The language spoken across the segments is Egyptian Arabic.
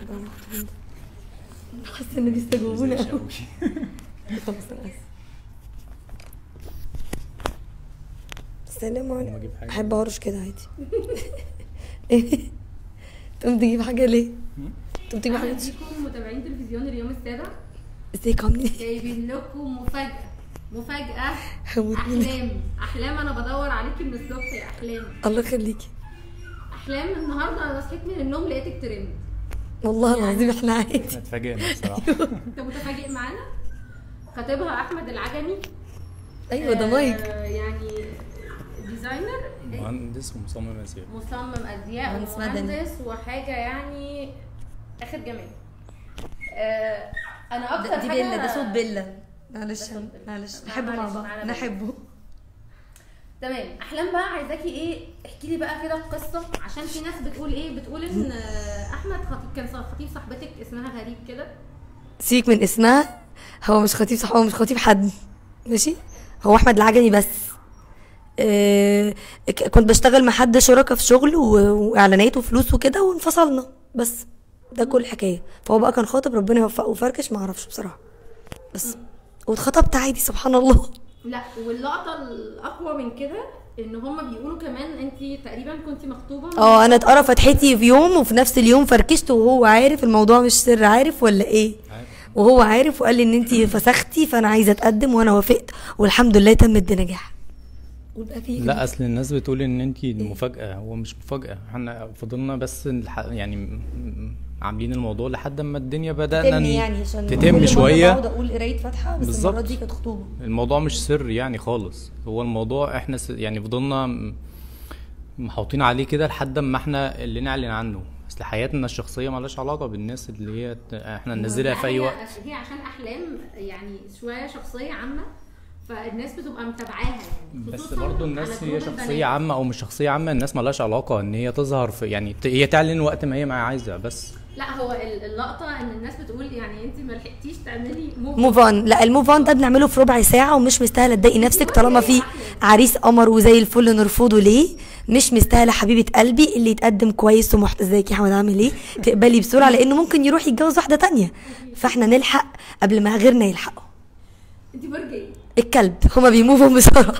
حاسه ان بيستجوبونا مش قوي قوي. خلاص انا اسف السلام أقوم عليكم أجيب حاجة؟ احب اهرش كده عادي ايه تقوم تجيب حاجه ليه؟ تقوم تجيب حاجه تشرب ليكم متابعين تلفزيون اليوم السابع ازيك عاملين ايه؟ جايبين لكم مفاجأة مفاجأة هموتني أحلام أحلام أنا بدور عليكي من الصبح يا أحلام الله يخليكي أحلام النهاردة أنا صحيت من النوم لقيتك ترند والله العظيم احنا عادي احنا اتفاجئنا بصراحه أنت متفاجئ معانا؟ خطيبها أحمد العجمي ايوه ده مايك آه، يعني ديزاينر مهندس ومصمم ازياء مصمم ازياء مهندس مدني. ومهندس وحاجه يعني اخر جمال آه انا اكتر دي حاجه بيلا ده صوت بيلا معلش صوت بيلا. معلش لا، نحبه مع معلش، بعض معانا بيلا. نحبه تمام احلام بقى عايزاكي ايه احكي لي بقى كده القصه عشان في ناس بتقول ايه بتقول ان آه، احمد خطيب كان خطيب صاحبتك اسمها غريب كده سيبك من اسمها هو مش خطيب صح هو مش خطيب حد ماشي هو احمد العجمي بس آه ك- كنت بشتغل مع حد شركة في شغل و- واعلانات وفلوس وكده وانفصلنا بس ده كل الحكايه فهو بقى كان خاطب ربنا يوفقه وفركش ما اعرفش بصراحه بس واتخطبت عادي سبحان الله لا واللقطه الاقوى من كده ان هما بيقولوا كمان انت تقريبا كنت مخطوبه من- اه انا اتقرا فتحتي في يوم وفي نفس اليوم فركشت وهو عارف الموضوع مش سر عارف ولا ايه عارف. وهو عارف وقال لي ان انت فسختي فانا عايزه اتقدم وانا وافقت والحمد لله تمت بنجاح ويبقى في لا اصل الناس بتقول ان انت المفاجاه هو مش مفاجاه احنا فضلنا بس الح... يعني م- م- عاملين الموضوع لحد ما الدنيا بدانا تتم ن- يعني عشان كل تتم مرة شويه بقعد اقول قرايه فاتحه بس بالظبط. المره دي كانت خطوبه الموضوع مش سر يعني خالص هو الموضوع احنا س... يعني فضلنا م- محاوطين عليه كده لحد ما احنا اللي نعلن عنه اصل حياتنا الشخصيه مالهاش علاقه بالناس اللي هي ت- احنا ننزلها في اي هي- وقت هي عشان احلام يعني شويه شخصيه عامه فالناس بتبقى متابعاها يعني بس خصوصاً برضو على الناس جروب هي البنات. شخصية عامة أو مش شخصية عامة الناس مالهاش علاقة إن هي تظهر في يعني ت- هي تعلن وقت ما هي ما عايزة بس لا هو ال- اللقطه ان الناس بتقول يعني انت ما لحقتيش تعملي موف موف اون لا الموف اون ده بنعمله في ربع ساعه ومش مستاهله تضايقي نفسك طالما في عريس قمر وزي الفل نرفضه ليه مش مستاهله حبيبه قلبي اللي يتقدم كويس ومحت ازيك يا احمد عامل ايه تقبلي بسرعه لانه ممكن يروح يتجوز واحده تانية فاحنا نلحق قبل ما غيرنا يلحقوا انت برجي الكلب هما بيموفوا بسرعه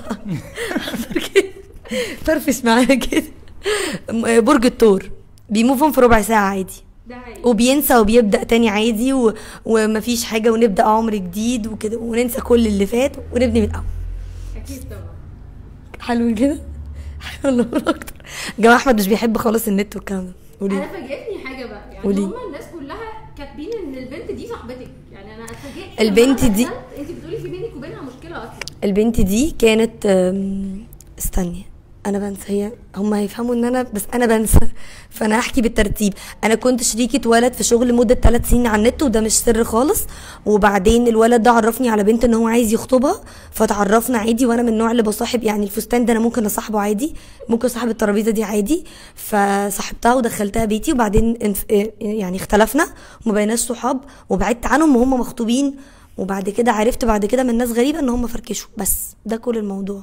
فرفش معانا كده م- برج الثور بيموفهم في ربع ساعه عادي ده هي وبينسى وبيبدا تاني عادي و... ومفيش حاجه ونبدا عمر جديد وكده وننسى كل اللي فات ونبني من الاول اكيد طبعا حلو كده حلو اكتر يا جماعه احمد مش بيحب خالص النت والكلام ده قولي انا فاجئتني حاجه بقى يعني قولي. هما الناس كلها كاتبين ان البنت دي صاحبتك يعني انا اتفاجئت البنت لما أنا دي- دخلت، انت بتقولي في بينك وبينها مشكله اصلا البنت دي كانت أم، استني انا بنسى هي هم هيفهموا ان انا بس انا بنسى فانا هحكي بالترتيب انا كنت شريكة ولد في شغل مدة ثلاث سنين على النت وده مش سر خالص وبعدين الولد ده عرفني على بنت ان هو عايز يخطبها فتعرفنا عادي وانا من النوع اللي بصاحب يعني الفستان ده انا ممكن اصاحبه عادي ممكن اصاحب الترابيزه دي عادي فصاحبتها ودخلتها بيتي وبعدين انف- يعني اختلفنا وما بقيناش صحاب وبعدت عنهم وهم مخطوبين وبعد كده عرفت بعد كده من ناس غريبه ان هم فركشوا بس ده كل الموضوع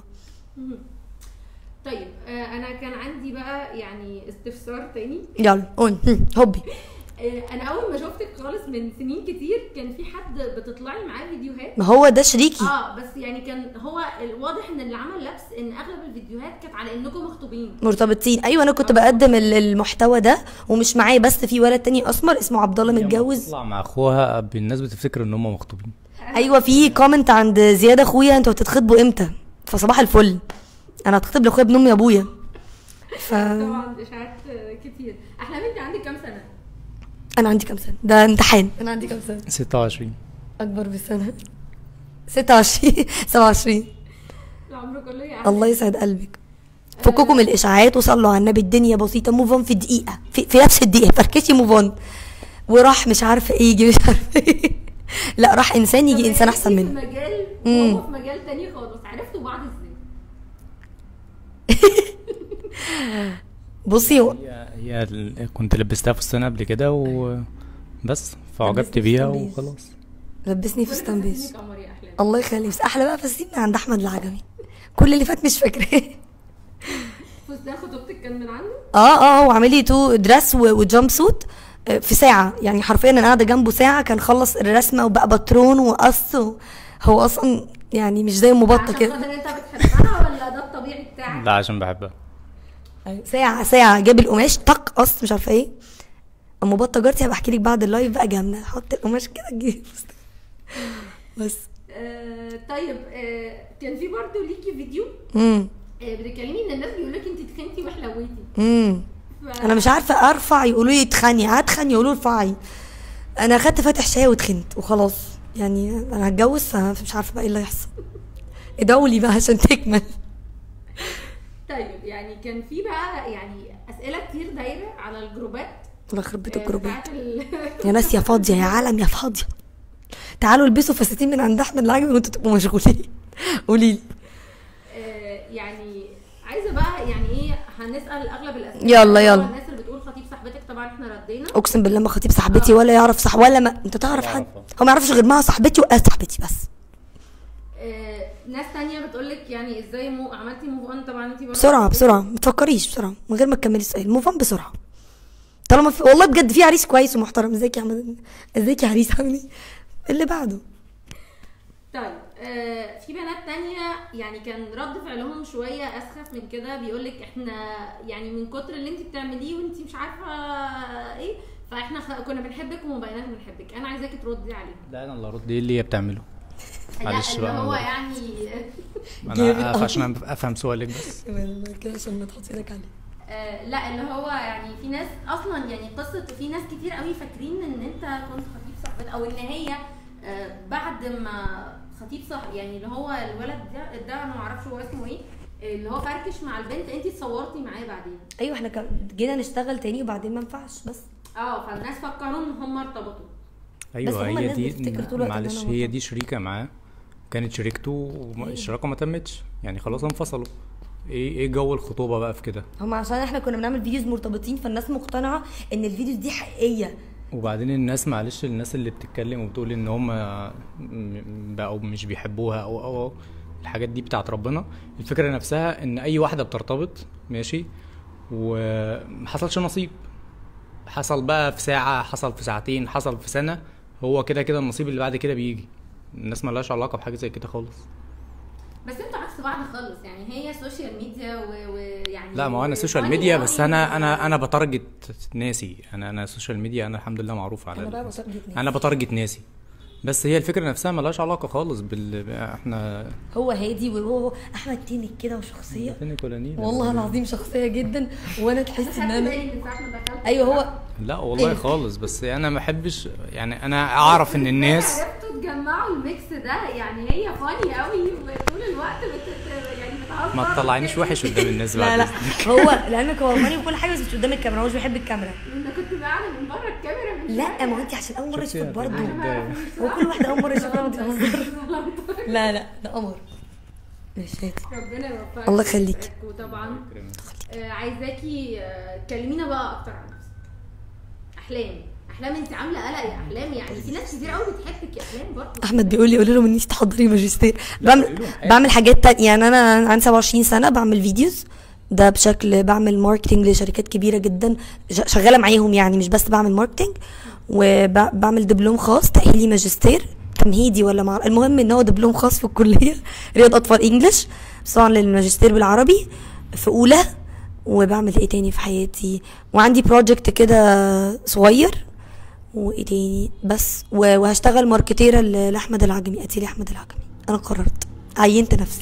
طيب آه انا كان عندي بقى يعني استفسار تاني يلا قول هم، هوبي آه انا اول ما شفتك خالص من سنين كتير كان في حد بتطلعي معاه فيديوهات ما هو ده شريكي اه بس يعني كان هو الواضح ان اللي عمل لبس ان اغلب الفيديوهات كانت على انكم مخطوبين مرتبطين ايوه انا كنت بقدم ال- المحتوى ده ومش معايا بس في ولد تاني اسمر اسمه عبد الله هي لما متجوز بتطلع مع اخوها الناس بتفتكر ان هم مخطوبين ايوه في كومنت عند زياد اخويا انتوا هتتخطبوا امتى فصباح الفل انا هتخطب لاخويا ابن امي ابويا ف طبعا اشاعات آه، كتير احلام انت عندك كام سنه انا عندي كام سنه ده امتحان انا عندي كام سنه 26 اكبر بسنه 26 27 العمر كله يا أحلام. الله يسعد قلبك فككم من الاشاعات وصلوا على النبي الدنيا بسيطه موف اون في دقيقه في, في نفس الدقيقه فركشي موف اون وراح مش عارفه ايه يجي مش عارفه ايه لا راح انسان طب يجي انسان انتي احسن في منه مجال مم. وهو في مجال تاني خالص عرفتوا بعض ازاي بصي هو- هي هي ال- كنت لبستها فستان قبل كده وبس فعجبت لبستني بيها فستان بيج. وخلاص لبسني فستان بيج فستانك قمر يا احلام الله يخليك بس احلى بقى فساتين من عند احمد العجمي كل اللي فات مش فاكراه فستان خطوبتك كان من عنده اه اه هو عامل لي تو دريس و- وجامب سوت آه، في ساعه يعني حرفيا انا قاعده جنبه ساعه كان خلص الرسمه وبقى باترون وقص و- هو اصلا يعني مش زي المبطه عشان كده خاطر انت بتحبها ولا ده الطبيعي بتاعك؟ لا عشان بحبها أيوة. ساعة ساعة جاب القماش طق قص مش عارفة ايه اما بطة جارتي هبقى احكي لك بعد اللايف بقى جامدة حط القماش كده تجيب بس آه طيب آه كان في برضه ليكي فيديو امم آه بتتكلمي ان الناس بيقول لك انت تخنتي وحلويتي امم ف- انا مش عارفة ارفع يقولوا لي اتخني اتخن يقولوا لي ارفعي انا اخدت فاتح شاي وتخنت وخلاص يعني انا هتجوز فمش عارفة بقى ايه اللي هيحصل ادعوا لي بقى عشان تكمل طيب يعني كان في بقى يعني اسئله كتير دايره على الجروبات الله يخرب بيت آه، الجروبات بتاعت ال... يا ناس يا فاضية يا عالم يا فاضية تعالوا البسوا فساتين من عند احمد العجمي وانتوا تبقوا مشغولين قولي لي آه، يعني عايزه بقى يعني ايه هنسال اغلب الاسئله يلا، اللي هو يلا. الناس اللي بتقول خطيب صاحبتك طبعا احنا ردينا اقسم بالله ما خطيب صاحبتي ولا يعرف صح ولا ما انت تعرف ولا حد يعرفها. هو ما يعرفش غير مع صاحبتي وقال صاحبتي بس آه، ناس تانية بتقول لك يعني ازاي مو عملتي موف اون طبعا انت برضه بسرعه بسرعه ما تفكريش بسرعه من غير ما تكملي السؤال موف اون بسرعه طالما في... والله بجد في عريس كويس ومحترم ازيك يا احمد ازيك يا عريس عامل ايه اللي بعده طيب آه في بنات تانية يعني كان رد فعلهم شوية أسخف من كده بيقول لك احنا يعني من كتر اللي انت بتعمليه وانت مش عارفة ايه فاحنا خ... كنا بنحبك وما بقيناش بنحبك انا عايزاكي تردي عليهم لا انا اللي ارد ايه اللي هي بتعمله معلش لا اللي بقى هو أنا- يعني جامد انا أوي. أف- عشان افهم سؤالك بس كده عشان ما تحطي ايدك عليه آه لا اللي هو يعني في ناس اصلا يعني قصه في ناس كتير قوي فاكرين ان انت كنت خطيب صاحبتك او ان هي آه بعد ما خطيب صح يعني اللي هو الولد ده ده انا ما اعرفش هو اسمه ايه آه، اللي هو فركش مع البنت انت اتصورتي معاه بعدين ايوه احنا كان- جينا نشتغل تاني وبعدين ما ينفعش بس اه فالناس فكروا ان هم ارتبطوا ايوه هما هي الناس دي بتفتكر طول الوقت إن معلش أنا هي دي شريكه معاه كانت شريكته والشراكه ما تمتش يعني خلاص انفصلوا ايه ايه جو الخطوبه بقى في كده هم عشان احنا كنا بنعمل فيديوز مرتبطين فالناس مقتنعه ان الفيديوز دي حقيقيه وبعدين الناس معلش الناس اللي بتتكلم وبتقول ان هم بقوا مش بيحبوها او او أو الحاجات دي بتاعت ربنا الفكره نفسها ان اي واحده بترتبط ماشي ومحصلش نصيب حصل بقى في ساعه حصل في ساعتين حصل في سنه هو كده كده النصيب اللي بعد كده بيجي الناس ملهاش علاقه بحاجه زي كده خالص بس انتوا عكس بعض خالص يعني هي سوشيال ميديا و- ويعني لا ما هو انا سوشيال funny ميديا قوي بس انا و- انا انا بتارجت ناسي انا انا سوشيال ميديا انا الحمد لله معروف على انا بقى ال- بتارجت ناس. انا بتارجت ناسي بس هي الفكره نفسها ملهاش علاقه خالص بال احنا هو هادي وهو احمد تنك كده وشخصيه فين كولانين والله العظيم شخصيه جدا وانا تحس ان خدت انا بالي من ساعه ما دخلت ايوه هو لا والله إيه؟ خالص بس انا ما احبش يعني انا اعرف ان الناس عرفتوا تجمعوا الميكس ده يعني هي فاني قوي وطول الوقت بت... يعني بتهزر ما تطلعنيش وحش قدام الناس لا بعد لا إذنك. هو لعلمك هو فاني وكل حاجه بس مش قدام الكاميرا هو مش بيحب الكاميرا انت كنت قاعده من بره الكاميرا مش لا ما هو انت عشان اول مره شفتي يشوفك يا برضه فندم؟ ده- هو كل واحده اول مره يشوفها وانت بتهزر لا لا ده قمر مش هادي ربنا يوفقك الله يخليك. ويوفقك. وطبعا آه، عايزاكي آه، كلمينا بقى اكتر عن نفسك احلام احلام انت عامله قلق يا احلام يعني في ناس كتير قوي بتحبك يا احلام برضه احمد بيقول لي قولي لهم ان انت تحضري ماجستير بعمل بعمل حاجات تانية يعني انا عندي 27 سنه بعمل فيديوز ده بشكل بعمل ماركتنج لشركات كبيره جدا ش- شغاله معاهم يعني مش بس بعمل ماركتنج وبعمل دبلوم خاص تاهيلي ماجستير تمهيدي ولا مع المهم ان هو دبلوم خاص في الكليه رياض اطفال انجلش بس طبعا للماجستير بالعربي في اولى وبعمل ايه تاني في حياتي وعندي بروجكت كده صغير وايه تاني بس و- وهشتغل ماركتيرة ل- لاحمد العجمي اتيلي احمد العجمي انا قررت عينت نفسي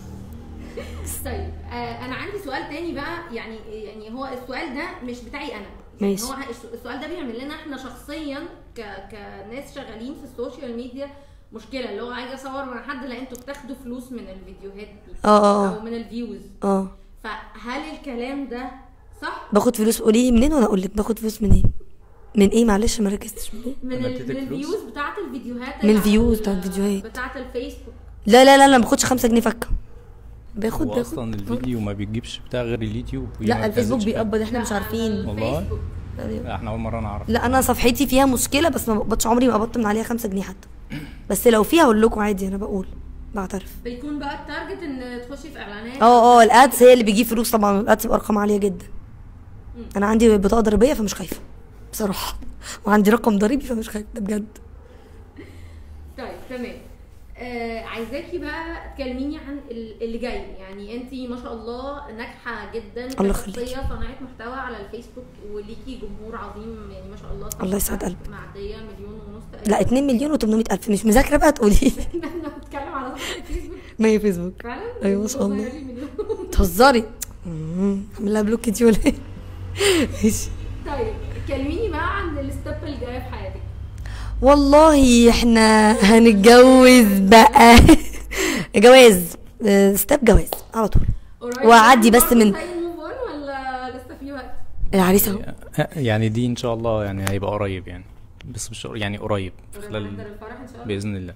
طيب آه انا عندي سؤال تاني بقى يعني يعني هو السؤال ده مش بتاعي انا يعني ماشي. هو الس- السؤال ده بيعمل لنا احنا شخصيا ك... كناس شغالين في السوشيال ميديا مشكله اللي هو عايزه اصور مع حد لا انتوا بتاخدوا فلوس من الفيديوهات دي اه اه او من الفيوز اه فهل الكلام ده صح باخد فلوس قولي لي منين وانا اقول لك باخد فلوس منين من ايه معلش ما ركزتش من ايه من, أنا ال... اديتك من فلوس؟ الفيوز بتاعت الفيديوهات من اللي الفيوز على- بتاعت الفيديوهات. بتاعت الفيسبوك لا لا لا لا ما باخدش 5 جنيه فكه باخد هو باخد اصلا الفيديو ما بيجيبش بتاع غير اليوتيوب وهي لا ما الفيسبوك بتنزلش حاجة. بيقبض احنا مش عارفين والله؟ الفيسبوك. لا، احنا اول مره نعرف لا انا صفحتي فيها مشكله بس ما بقبضش عمري ما قبضت من عليها 5 جنيه حتى بس لو فيها اقول لكم عادي انا بقول بعترف بيكون بقى التارجت ان تخشي في اعلانات اه اه الادز هي اللي بيجيب فلوس طبعا الادز بارقام عاليه جدا انا عندي بطاقه ضريبيه فمش خايفه بصراحه وعندي رقم ضريبي فمش خايف ده بجد طيب تمام آه عايزاكي بقى تكلميني عن ال- اللي جاي يعني انت ما شاء الله ناجحه جدا الله كشخصية يخليكي. صناعه محتوى على الفيسبوك وليكي جمهور عظيم يعني ما شاء الله الله يسعد صفحات قلبك. معديه مليون ونص لا 2 مليون و800 الف مش مذاكره بقى تقولي لي احنا بنتكلم على صفحه الفيسبوك ما هي فيسبوك فعلا أيوة، ما شاء الله. ظاهر لي مليون. تهزري امم اعمل لها بلوك دي ولا ايه ماشي طيب كلميني بقى عن الستيب اللي جايه في حياتك والله احنا هنتجوز بقى جواز ستيب جواز على طول قريب وأعدي يعني بس برضه من- زي الموف اون ولا لسه في وقت العريس اهو يعني دي ان شاء الله يعني هيبقى قريب يعني بس مش يعني قريب في قريب خلال هنحضر الفرح ان شاء الله باذن الله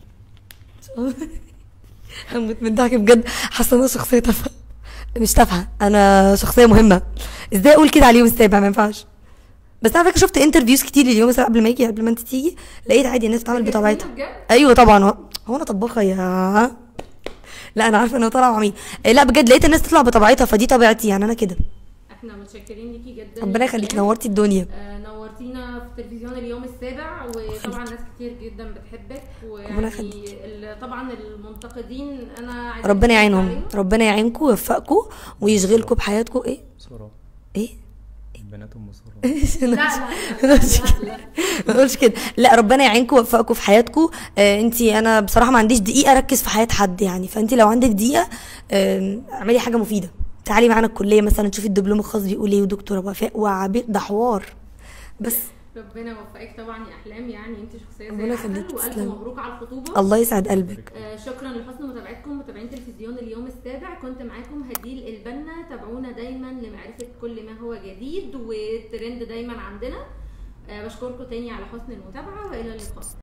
هموت من الضحك بجد حاسه ان انا شخصيه تافهه مش تافهه انا شخصيه مهمه ازاي اقول كده على اليوم السابع ما ينفعش بس انا فاكره شفت انترفيوز كتير اليوم السابع قبل ما يجي قبل ما انت تيجي لقيت عادي الناس بتعمل بطبيعتها بجد ايوه طبعا هو, هو انا طباخه يا لا انا عارفه ان انا طالعه مع مين إيه، لا بجد لقيت الناس تطلع بطبيعتها فدي طبيعتي يعني انا كده احنا متشكرين ليكي جدا ربنا يخليك نور نورتي الدنيا آه، نورتينا في تلفزيون اليوم السابع وطبعا ناس كتير جدا بتحبك ربنا ويعني يخليك. ال- طبعا المنتقدين انا عايزة ربنا أشكرك يعينهم عليهم. ربنا يعينكم ويوفقكم ويشغلكم بحياتكم ايه سارة ايه البنات ام سارة لا لا لا, لا, لا. ما اقولش كده لا ربنا يعينكم ويوفقكم في حياتكم آه انت انا بصراحه ما عنديش دقيقه اركز في حياه حد يعني فانت لو عندك دقيقه آه اعملي حاجه مفيده تعالي معانا الكليه مثلا تشوفي الدبلوم الخاص بيقول ايه ودكتوره وفاء وعبير ده حوار بس ربنا يوفقك طبعا يا احلام يعني انت شخصيه زي ربنا يخليك، العسل والف تسلمي. مبروك على الخطوبه الله يسعد قلبك آه، شكرا لحسن متابعتكم متابعين تلفزيون اليوم السابع كنت معاكم هديل البنا تابعونا دايما لمعرفه كل ما هو جديد وترند دايما عندنا آه، بشكركم تاني على حسن المتابعه والى اللقاء